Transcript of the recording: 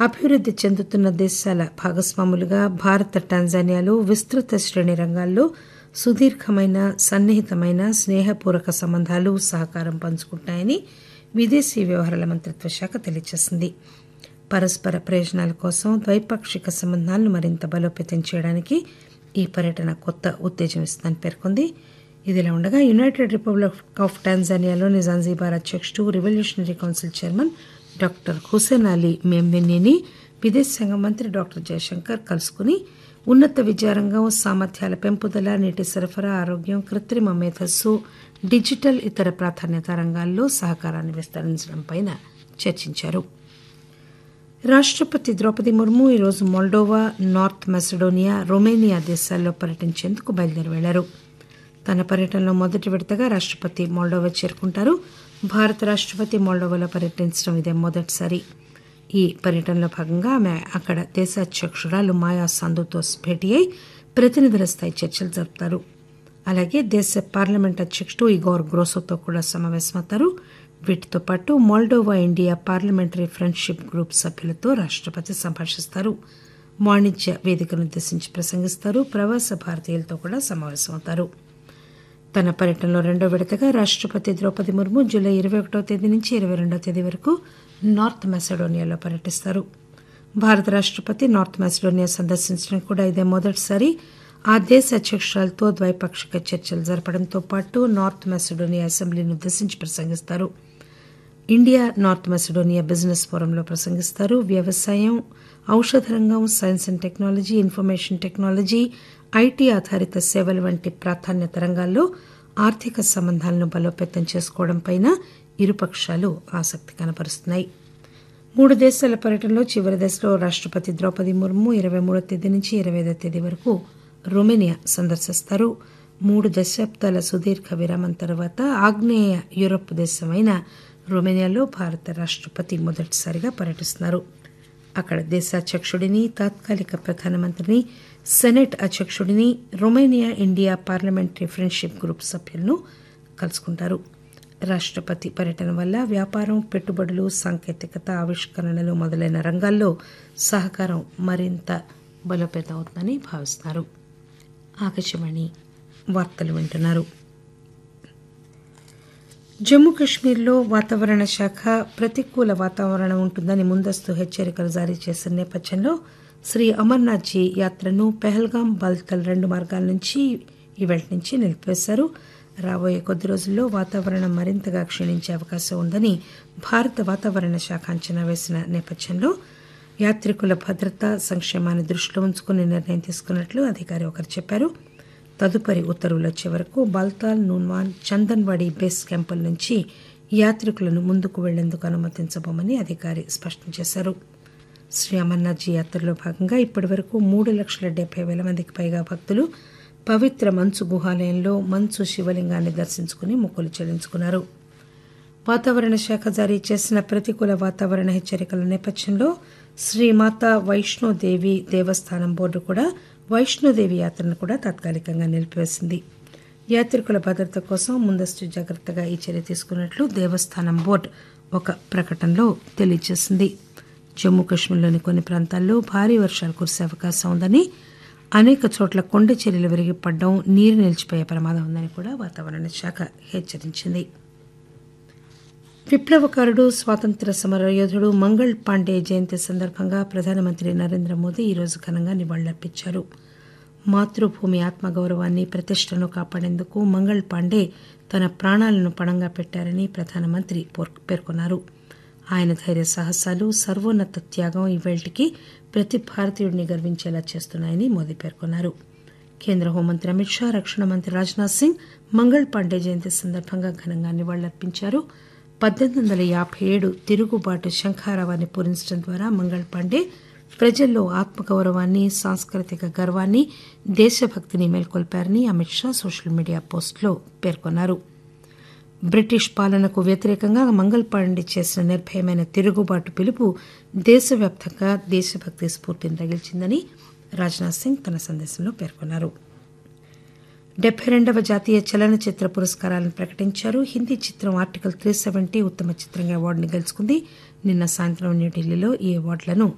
అభివృద్ది చెందుతున్న దేశాల భాగస్వాములుగా భారత్ టాంజానియాలు విస్తృత శ్రేణి రంగాల్లో సుదీర్ఘమైన సన్నిహితమైన స్నేహపూర్వక సంబంధాలు సహకారం పంచుకుంటాయని విదేశీ వ్యవహారాల మంత్రిత్వ శాఖ తెలియజేసింది పరస్పర ప్రయోజనాల కోసం ద్వైపాక్షిక సంబంధాలను మరింత బలోపేతం చేయడానికి ఈ పర్యటన కొత్త ఉత్తేజం ఇస్తుందని పేర్కొంది ఇదిలా ఉండగా యునైటెడ్ రిపబ్లిక్ ఆఫ్ టాంజానియాలోని జాన్జీబార్ అధ్యక్షుడు revolutionary council chairman doctor Hussein Ali మేమ్వెన్నీని విదేశాంగ మంత్రి డాక్టర్ జయశంకర్ కలుసుకుని ఉన్నత విద్యారంగం సామర్థ్యాల పెంపుదల నీటి సరఫరా ఆరోగ్యం కృత్రిమ మేధస్సు డిజిటల్ ఇతర ప్రాధాన్యత రంగాల్లో సహకారాన్ని విస్తరించడంపై చర్చించారు రాష్టపతి ద్రౌపది ముర్ము ఈరోజు మొల్డోవా నార్త్ మెసడోనియా రొమేనియా దేశాల్లో పర్యటించేందుకు బయలుదేరి వెళ్లారు తన పర్యటనలో మొదటి విడతగా రాష్టపతి మోల్డోవా చేరుకుంటారు భారత రాష్టపతి మోల్డోవాలో పర్యటించడం ఇదే మొదటిసారి ఈ పర్యటనలో భాగంగా ఆమె అక్కడ దేశ అధ్యక్షురాలు మాయా సాందుతో భేటీ అయి ప్రతినిధుల స్థాయి చర్చలు జరుపుతారు అలాగే దేశ పార్లమెంట్ అధ్యక్షుడు ఇగోర్ గ్రోసోతో కూడా సమావేశమవుతారు వీటితో పాటు Moldova India parliamentary friendship group సభ్యులతో రాష్టపతి సంభాషిస్తారు వాణిజ్య వేదికను ఉద్దేశించి ప్రసంగిస్తారు ప్రవాస భారతీయులతో కూడా సమావేశమవుతారు తన పర్యటనలో రెండో విడతగా రాష్టపతి ద్రౌపది ముర్ము జూలై ఇరవై ఒకటో తేదీ నుంచి ఇరవై రెండో తేదీ వరకు నార్త్ మెసడోనియాలో పర్యటిస్తారు భారత రాష్టపతి నార్త్ మెసడోనియా సందర్శించడం కూడా ఇదే మొదటిసారి ఆ దేశ అధ్యక్షురాలతో ద్వైపాక్షిక చర్చలు జరపడంతో పాటు నార్త్ మెసడోనియా అసెంబ్లీని ఉద్దేశించి ప్రసంగిస్తారు ఇండియా నార్త్ మెసడోనియా బిజినెస్ ఫోరంలో ప్రసంగిస్తారు వ్యవసాయం ఔషధ రంగం science and technology information technology IT ఆధారిత సేవలు వంటి ప్రాధాన్యత రంగాల్లో ఆర్థిక సంబంధాలను బలోపేతం చేసుకోవడంపై ఇరుపక్షాలు ఆసక్తి కనపరుస్తున్నాయి మూడు దేశాల పర్యటనలో చివరి దశలో రాష్టపతి ద్రౌపది ముర్ము ఇరవై మూడో తేదీ నుంచి ఇరవై ఐదో తేదీ వరకు రొమేనియా సందర్శిస్తారు మూడు దశాబ్దాల సుదీర్ఘ విరామం తర్వాత ఆగ్నేయ యూరప్ దేశమైన రొమేనియాలో భారత రాష్టపతి మొదటిసారిగా పర్యటిస్తున్నారు అక్కడ దేశాధ్యక్షుడిని తాత్కాలిక ప్రధానమంత్రిని సెనెట్ అధ్యక్షుడిని Romania India parliamentary friendship group సభ్యులను కలుసుకుంటారు రాష్టపతి పర్యటన వల్ల వ్యాపారం పెట్టుబడులు సాంకేతికత ఆవిష్కరణలు మొదలైన రంగాల్లో సహకారం మరింత బలోపేతం అవుతుందని భావిస్తున్నారు ఆకాశవాణి వార్తలు వింటున్నారు జమ్మూ కశ్మీర్లో వాతావరణ శాఖ ప్రతికూల వాతావరణం ఉంటుందని ముందస్తు హెచ్చరికలు జారీ చేసిన నేపథ్యంలో శ్రీ అమర్నాథ్జీ యాత్రను పెహల్గాం బాల్తల్ రెండు మార్గాల నుంచి ఇవాళ నుంచి నిలిపివేశారు రాబోయే కొద్ది రోజుల్లో వాతావరణం మరింతగా క్షీణించే అవకాశం ఉందని భారత వాతావరణ శాఖ అంచనా వేసిన నేపథ్యంలో యాత్రికుల భద్రత సంక్షేమాన్ని దృష్టిలో ఉంచుకుని నిర్ణయం తీసుకున్నట్లు అధికారి ఒకరు చెప్పారు తదుపరి ఉత్తర్వులు వచ్చే వరకు బాల్తాల్ నూన్వాన్ చందన్వాడి బేస్ క్యాంపుల నుంచి యాత్రికులను ముందుకు వెళ్లేందుకు అనుమతించబోమని అధికారి స్పష్టం చేశారు శ్రీ అమర్నాథ్జీ యాత్రలో భాగంగా ఇప్పటి వరకు మూడు లక్షల డెబ్బై వేల మందికి పైగా భక్తులు పవిత్ర మంచు గుహాలయంలో మంచు శివలింగాన్ని దర్శించుకుని మొక్కులు చెల్లించుకున్నారు వాతావరణ శాఖ జారీ చేసిన ప్రతికూల వాతావరణ హెచ్చరికల నేపథ్యంలో శ్రీమాత వైష్ణోదేవి దేవస్థానం బోర్డు కూడా వైష్ణోదేవి యాత్రను కూడా తాత్కాలికంగా నిలిపివేసింది యాత్రికుల భద్రత కోసం ముందస్తు జాగ్రత్తగా ఈ చర్య తీసుకున్నట్లు దేవస్థానం బోర్డు ఒక ప్రకటనలో తెలియజేసింది జమ్మూ కాశ్మీర్లోని కొన్ని ప్రాంతాల్లో భారీ వర్షాలు కురిసే అవకాశం ఉందని అనేక చోట్ల కొండ చర్యలు విరిగిపడడం నీరు నిలిచిపోయే ప్రమాదం ఉందని కూడా వాతావరణ శాఖ హెచ్చరించింది విప్లవకారుడు స్వాతంత్ర సమర యోధుడు మంగళ్ పాండే జయంతి సందర్భంగా ప్రధానమంత్రి నరేంద్ర మోదీ ఈరోజు ఘనంగా నివాళులర్పించారు మాతృభూమి ఆత్మగౌరవాన్ని ప్రతిష్టను కాపాడేందుకు మంగళ్ పాండే తన ప్రాణాలను పణంగా పెట్టారని ప్రధానమంత్రి పేర్కొన్నారు ఆయన ధైర్య సాహసాలు సర్వోన్నత త్యాగం ఇవేళ్టికి ప్రతి భారతీయుడిని గర్వించేలా చేస్తున్నాయని మోదీ పేర్కొన్నారు కేంద్ర హోంమంత్రి అమిత్ షా రక్షణ మంత్రి రాజ్నాథ్ సింగ్ మంగళ్ పాండే జయంతి సందర్భంగా ఘనంగా నివాళులర్పించారు పద్దెనిమిది వందల యాభై ఏడు తిరుగుబాటు శంఖారావాన్ని పూరించడం ద్వారా మంగళ్ పాండే ప్రజల్లో ఆత్మగౌరవాన్ని సాంస్కృతిక గర్వాన్ని దేశభక్తిని మేల్కొల్పారని అమిత్ షా సోషల్ మీడియా పోస్టులో పేర్కొన్నారు బ్రిటిష్ పాలనకు వ్యతిరేకంగా మంగళ్ పాండే చేసిన నిర్భయమైన తిరుగుబాటు పిలుపు దేశవ్యాప్తంగా దేశభక్తి స్ఫూర్తిని రగిల్చిందని రాజ్నాథ్ సింగ్ తన సందేశంలో పేర్కొన్నారు డెబ్బై రెండవ జాతీయ చలనచిత్ర పురస్కారాలను ప్రకటించారు హిందీ చిత్రం ఆర్టికల్ త్రీ సెవెంటీ ఉత్తమ చిత్రంగా అవార్డుని గెలుచుకుంది నిన్న సాయంత్రం న్యూఢిల్లీలో ఈ అవార్డులను